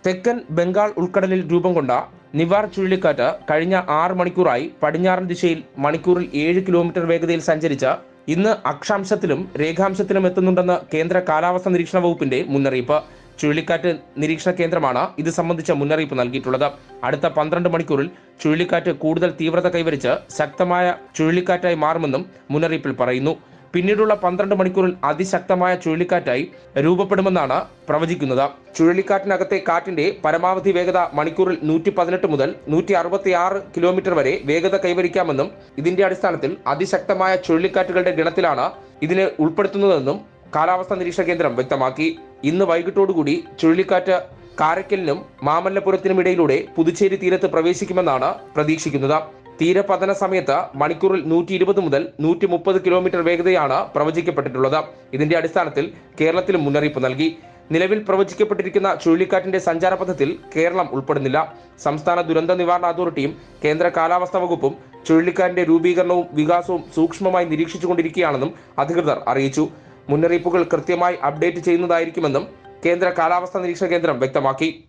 തെക്കൻ ബംഗാൾ ഉൾക്കടലിൽ രൂപം കൊണ്ട നിവാർ ചുഴലിക്കാറ്റ് കഴിഞ്ഞ ആറ് മണിക്കൂറായി പടിഞ്ഞാറൻ ദിശയിൽ മണിക്കൂറിൽ ഏഴ് കിലോമീറ്റർ വേഗതയിൽ സഞ്ചരിച്ച ഇന്ന് അക്ഷാംശത്തിലും രേഖാംശത്തിലും എത്തുന്നുണ്ടെന്ന് കേന്ദ്ര കാലാവസ്ഥാ നിരീക്ഷണ വകുപ്പിന്റെ മുന്നറിയിപ്പ് ചുഴലിക്കാറ്റ് നിരീക്ഷണ കേന്ദ്രമാണ് ഇത് സംബന്ധിച്ച മുന്നറിയിപ്പ് നൽകിയിട്ടുള്ളത് അടുത്ത പന്ത്രണ്ട് മണിക്കൂറിൽ ചുഴലിക്കാറ്റ് കൂടുതൽ തീവ്രത കൈവരിച്ച് ശക്തമായ ചുഴലിക്കാറ്റായി മാറുമെന്നും മുന്നറിയിപ്പിൽ പറയുന്നു പിന്നീടുള്ള പന്ത്രണ്ട് മണിക്കൂറിൽ അതിശക്തമായ ചുഴലിക്കാറ്റായി രൂപപ്പെടുമെന്നാണ് പ്രവചിക്കുന്നത് ചുഴലിക്കാറ്റിനകത്തെ കാറ്റിന്റെ പരമാവധി വേഗത മണിക്കൂറിൽ നൂറ്റി പതിനെട്ട് മുതൽ നൂറ്റി അറുപത്തി ആറ് കിലോമീറ്റർ വരെ വേഗത കൈവരിക്കാമെന്നും ഇതിന്റെ അടിസ്ഥാനത്തിൽ അതിശക്തമായ ചുഴലിക്കാറ്റുകളുടെ ഗണത്തിലാണ് ഇതിനെ ഉൾപ്പെടുത്തുന്നതെന്നും കാലാവസ്ഥാ നിരീക്ഷണ കേന്ദ്രം വ്യക്തമാക്കി ഇന്ന് വൈകിട്ടോടുകൂടി ചുഴലിക്കാറ്റ് കാരക്കലിനും മാമല്ലപുരത്തിനും ഇടയിലൂടെ പുതുച്ചേരി തീരത്ത് പ്രവേശിക്കുമെന്നാണ് പ്രതീക്ഷിക്കുന്നത് തീരപതന സമയത്ത് മണിക്കൂറിൽ നൂറ്റി ഇരുപത് മുതൽ നൂറ്റി മുപ്പത് കിലോമീറ്റർ വേഗതയാണ് പ്രവചിക്കപ്പെട്ടിട്ടുള്ളത് ഇതിന്റെ അടിസ്ഥാനത്തിൽ കേരളത്തിലും മുന്നറിയിപ്പ് നൽകി നിലവിൽ പ്രവചിക്കപ്പെട്ടിരിക്കുന്ന ചുഴലിക്കാറ്റിന്റെ സഞ്ചാരപഥത്തിൽ കേരളം ഉൾപ്പെടുന്നില്ല സംസ്ഥാന ദുരന്ത നിവാരണ അതോറിറ്റിയും കേന്ദ്ര കാലാവസ്ഥാ വകുപ്പും ചുഴലിക്കാറ്റിന്റെ രൂപീകരണവും വികാസവും സൂക്ഷ്മമായി നിരീക്ഷിച്ചുകൊണ്ടിരിക്കുകയാണെന്നും അധികൃതർ അറിയിച്ചു മുന്നറിയിപ്പുകൾ കൃത്യമായി അപ്ഡേറ്റ് ചെയ്യുന്നതായിരിക്കുമെന്നും കേന്ദ്ര കാലാവസ്ഥാ നിരീക്ഷണ കേന്ദ്രം വ്യക്തമാക്കി